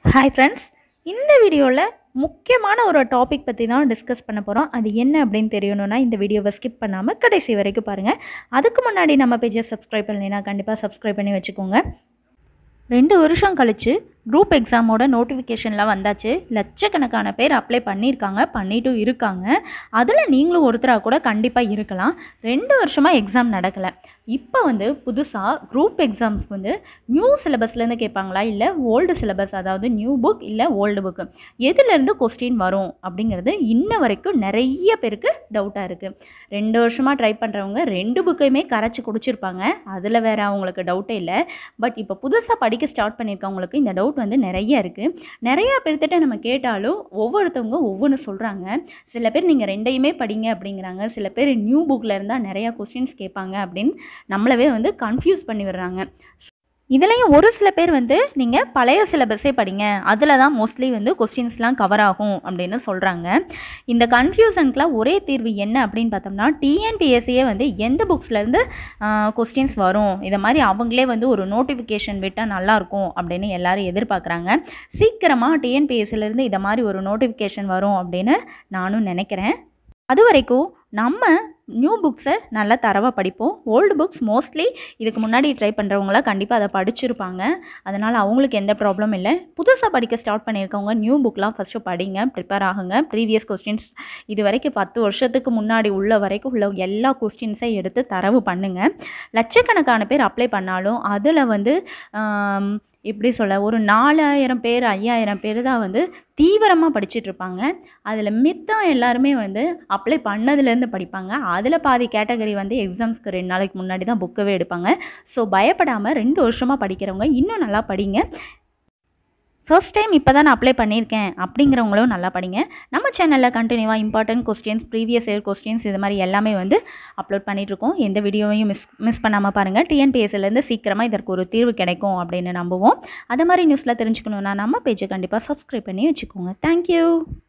hi friends இந்த வீடியோவில் முக்கியமான ஒரு டாபிக் பற்றி தான் டிஸ்கஸ் பண்ண போகிறோம் அது என்ன அப்படின்னு தெரியணும்னா இந்த வீடியோவை ஸ்கிப் பண்ணாமல் கடைசி வரைக்கும் பாருங்கள் அதுக்கு முன்னாடி நம்ம பேஜை சப்ஸ்கிரைப் பண்ணலைன்னா கண்டிப்பாக சப்ஸ்கிரைப் பண்ணி வச்சுக்கோங்க ரெண்டு வருஷம் கழித்து குரூப் எக்ஸாமோட நோட்டிஃபிகேஷன்லாம் வந்தாச்சு லட்சக்கணக்கான பேர் அப்ளை பண்ணியிருக்காங்க பண்ணிட்டும் இருக்காங்க அதில் நீங்களும் ஒருத்தராக கூட கண்டிப்பாக இருக்கலாம் ரெண்டு வருஷமாக எக்ஸாம் நடக்கலை இப்போ வந்து புதுசாக குரூப் எக்ஸாம்ஸ் வந்து நியூ சிலபஸ்லேருந்து கேட்பாங்களா இல்லை ஓல்டு சிலபஸ் அதாவது நியூ புக் இல்லை ஓல்டு புக்கு எதுலேருந்து கொஸ்டின் வரும் அப்படிங்கிறது இன்ன வரைக்கும் நிறைய பேருக்கு டவுட்டாக இருக்குது ரெண்டு வருஷமாக ட்ரை பண்ணுறவங்க ரெண்டு புக்கையுமே கரைச்சி குடிச்சிருப்பாங்க அதில் வேறு அவங்களுக்கு டவுட்டே இல்லை பட் இப்போ புதுசாக படிக்க ஸ்டார்ட் பண்ணியிருக்கவங்களுக்கு இந்த டவுட் வந்து நிறைய இருக்குது நிறையா பேர்த்திட்ட நம்ம கேட்டாலும் ஒவ்வொருத்தவங்க ஒவ்வொன்று சொல்கிறாங்க சில பேர் நீங்கள் ரெண்டையுமே படிங்க அப்படிங்கிறாங்க சில பேர் நியூ புக்கில் இருந்தால் நிறையா கொஸ்டின்ஸ் கேட்பாங்க அப்படின்னு நம்மளவே வந்து கன்ஃபியூஸ் பண்ணி விடுறாங்க இதுலேயும் ஒரு சில பேர் வந்து நீங்கள் பழைய சிலபஸே படிங்க அதில் தான் மோஸ்ட்லி வந்து கொஸ்டின்ஸ்லாம் கவர் ஆகும் அப்படின்னு சொல்கிறாங்க இந்த கன்ஃபியூஷனுக்குலாம் ஒரே தீர்வு என்ன அப்படின்னு பார்த்தோம்னா டிஎன்பிஎஸ்சியே வந்து எந்த புக்ஸ்லேருந்து கொஸ்டின்ஸ் வரும் இதை மாதிரி அவங்களே வந்து ஒரு நோட்டிஃபிகேஷன் விட்டால் நல்லாயிருக்கும் அப்படின்னு எல்லாரும் எதிர்பார்க்குறாங்க சீக்கிரமாக டிஎன்பிஎஸ்சிலேருந்து இதை மாதிரி ஒரு நோட்டிஃபிகேஷன் வரும் அப்படின்னு நானும் நினைக்கிறேன் அது வரைக்கும் நம்ம நியூ புக்ஸை நல்லா தரவாக படிப்போம் ஓல்டு புக்ஸ் மோஸ்ட்லி இதுக்கு முன்னாடி ட்ரை பண்ணுறவங்களாம் கண்டிப்பாக அதை படிச்சிருப்பாங்க அதனால் அவங்களுக்கு எந்த ப்ராப்ளம் இல்லை புதுசாக படிக்க ஸ்டார்ட் பண்ணியிருக்கவங்க நியூ புக்லாம் ஃபஸ்ட்டு படிங்க ப்ரிப்பேர் ஆகுங்க ப்ரீவியஸ் கொஸ்டின்ஸ் இது வரைக்கும் பத்து வருஷத்துக்கு முன்னாடி உள்ள வரைக்கும் உள்ள எல்லா கொஸ்டின்ஸையும் எடுத்து தரவு பண்ணுங்கள் லட்சக்கணக்கான பேர் அப்ளை பண்ணாலும் அதில் வந்து ஆம், எப்படி சொல்ல ஒரு நாலாயிரம் பேர் ஐயாயிரம் பேர் தான் வந்து தீவிரமாக படிச்சுட்டு இருப்பாங்க அதில் மித்தம் எல்லாருமே வந்து அப்ளை பண்ணதுலேருந்து படிப்பாங்க அதில் பாதி கேட்டகரி வந்து எக்ஸாம்ஸ்க்கு ரெண்டு நாளைக்கு முன்னாடி தான் புக்கவே எடுப்பாங்க ஸோ பயப்படாமல் ரெண்டு வருஷமாக படிக்கிறவங்க இன்னும் நல்லா படிங்க ஃபர்ஸ்ட் டைம் இப்போ தான் நான் அப்ளை பண்ணியிருக்கேன் அப்படிங்கிறவங்களும் நல்லா படிங்க நம்ம சேனலில் கண்டினியூவாக important questions previous year questions இது மாதிரி எல்லாமே வந்து அப்லோட் பண்ணிகிட்ருக்கோம் எந்த வீடியோவையும் மிஸ் மிஸ் பண்ணாமல் பாருங்கள் டிஎன்பிஎஸ்சிலேருந்து சீக்கிரமாக இதற்கு ஒரு தீர்வு கிடைக்கும் அப்படின்னு நம்புவோம் அது மாதிரி நியூஸில் தெரிஞ்சுக்கணுன்னா நம்ம பேஜை கண்டிப்பாக சப்ஸ்கிரைப் பண்ணி வச்சுக்கோங்க தேங்க்யூ